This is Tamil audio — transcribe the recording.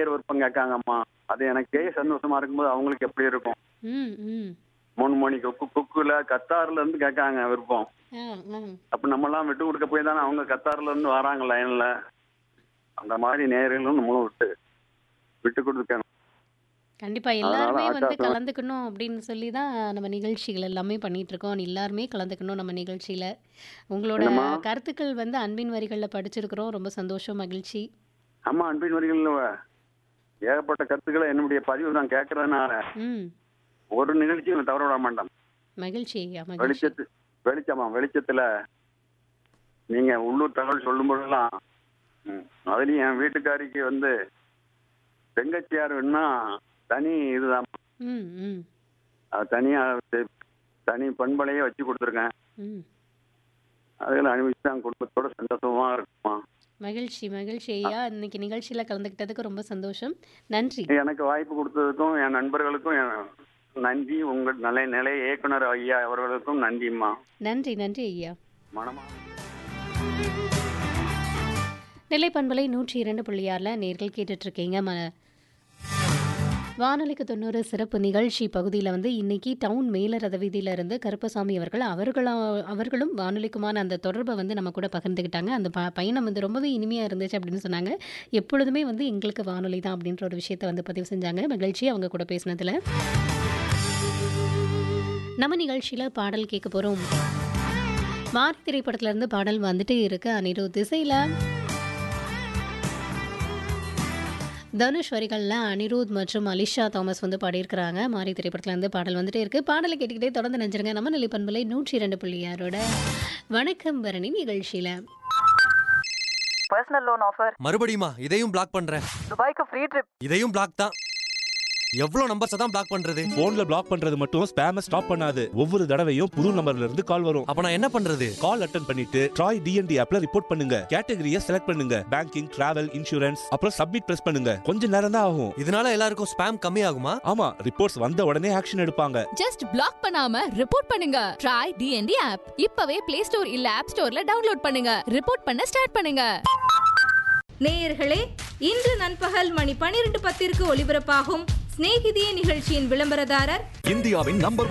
நேயர் விருப்பம் கேட்காங்கம்மா அது எனக்கே சந்தோஷமா இருக்கும்போது அவங்களுக்கு எப்படி இருக்கும் ம் ம் மூணு மணிக்கு குக்கு குக்குல கத்தார்ல இருந்து கேட்காங்க விருப்பம் ஆ ஆ அப்ப நம்ம எல்லாம் விட்டு கொடுக்க போய் தானே அவங்க கத்தார்ல இருந்து வராங்க லைன்ல அந்த மாதிரி நேயர்களும் நம்மளும் விட்டு விட்டு கொடுத்துருக்காங்க கண்டிப்பா அதனால எல்லாருமே வந்து ஆகாசம் கலந்துக்கணும் அப்படின்னு சொல்லி தான் நம்ம நிகழ்ச்சிகள் எல்லாமே பண்ணிட்டு இருக்கோம் எல்லாருமே கலந்துக்கணும் நம்ம நிகழ்ச்சியில உங்களோட என்னம்மா கருத்துக்கள் வந்து அன்பின் வரிகள்ல படிச்சிருக்கிறோம் ரொம்ப சந்தோஷம் மகிழ்ச்சி ஆமா அன்பின் வரிகள் ஏகப்பட்ட கருத்துக்களை என்னுடைய பதிவு நான் கேட்கறதுனால ம் ஒரு நிகழ்ச்சியும் தவற விட மாட்டேன் மகிழ்ச்சி ஐயா மகிழ்ச்சி வெளிச்சத்து வெளிச்சமா வெளிச்சத்துல நீங்க உள்ளூர் தகவல் சொல்லும் போதெல்லாம் ம், அதுலயும் என் வீட்டுக்காரிக்கு வந்து செங்கச்சியார் வேணும்னா தனி இதுதான் ம் ம் அது தனியா த- தனி பண்பலையே வச்சு கொடுத்துருக்கேன் ம் அதில் அனுபவிச்சு தான் குடும்பத்தோட சந்தோஷமா இருக்குமா மகிழ்ச்சி மகிழ்ச்சி ஐயா இன்னைக்கு நிகழ்ச்சியில கலந்துக்கிட்டதுக்கு ரொம்ப சந்தோஷம் நன்றி எனக்கு வாய்ப்பு கொடுத்ததுக்கும் என் நண்பர்களுக்கும் என் நன்றி உங்கள் நிலை நிலை இயக்குனர் ஐயா அவர்களுக்கும் நன்றிம்மா நன்றி நன்றி ஐயா மனமா நெல்லை பண்பலை நூற்றி இரண்டு புள்ளி ஆறில் நேர்கள் கேட்டுட்டு இருக்கீங்க ம வானொலிக்கு தொண்ணூறு சிறப்பு நிகழ்ச்சி பகுதியில் வந்து இன்னைக்கு டவுன் மேலரத வீதியில இருந்து கருப்பசாமி அவர்கள் அவர்களும் அவர்களும் வானொலிக்குமான அந்த தொடர்பை வந்து நம்ம கூட பகிர்ந்துக்கிட்டாங்க அந்த ப பயணம் வந்து ரொம்பவே இனிமையாக இருந்துச்சு அப்படின்னு சொன்னாங்க எப்பொழுதுமே வந்து எங்களுக்கு வானொலி தான் அப்படின்ற ஒரு விஷயத்தை வந்து பதிவு செஞ்சாங்க மகிழ்ச்சி அவங்க கூட பேசினதில் நம்ம நிகழ்ச்சியில் பாடல் கேட்க போகிறோம் மாரி திரைப்படத்துலேருந்து பாடல் வந்துட்டே இருக்கு அனிருத் திசையில் தனுஷ் வரிகளில் அனிருத் மற்றும் அலிஷா தாமஸ் வந்து பாடியிருக்கிறாங்க மாரி திரைப்படத்துல இருந்து பாடல் வந்துட்டே இருக்கு பாடலை கேட்டுக்கிட்டே தொடர்ந்து நினைச்சிருங்க நம்ம நிலை பண்பலை நூற்றி இரண்டு புள்ளியாரோட வணக்கம் பரணி நிகழ்ச்சியில பர்சனல் லோன் ஆஃபர் மறுபடியுமா இதையும் பிளாக் பண்றேன் துபாய்க்கு ஃப்ரீ ட்ரிப் இதையும் பிளாக் தான் எவ்வளவு நம்பர்ஸ் தான் பிளாக் பண்றது போன்ல பிளாக் பண்றது மட்டும் ஸ்பேம ஸ்டாப் பண்ணாது ஒவ்வொரு தடவையும் புது நம்பர்ல இருந்து கால் வரும் அப்ப நான் என்ன பண்றது கால் அட்டன் பண்ணிட்டு ட்ராய் டிஎன்டி ஆப்ல ரிப்போர்ட் பண்ணுங்க கேட்டகரியை செலக்ட் பண்ணுங்க பேங்கிங் டிராவல் இன்சூரன்ஸ் அப்புறம் சப்மிட் பிரஸ் பண்ணுங்க கொஞ்ச நேரம் தான் ஆகும் இதனால எல்லாருக்கும் ஸ்பேம் கம்மி ஆகுமா ஆமா ரிப்போர்ட்ஸ் வந்த உடனே ஆக்ஷன் எடுப்பாங்க ஜஸ்ட் பிளாக் பண்ணாம ரிப்போர்ட் பண்ணுங்க ட்ரை டிஎன்டி ஆப் இப்பவே பிளே ஸ்டோர் இல்ல ஆப் ஸ்டோர்ல டவுன்லோட் பண்ணுங்க ரிப்போர்ட் பண்ண ஸ்டார்ட் பண்ணுங்க நேயர்களே இன்று நண்பகல் மணி பனிரெண்டு பத்திற்கு ஒலிபரப்பாகும் சிநேகிதியே நிகழ்ச்சியின் விளம்பரதாரர் இந்தியாவின் நம்பர்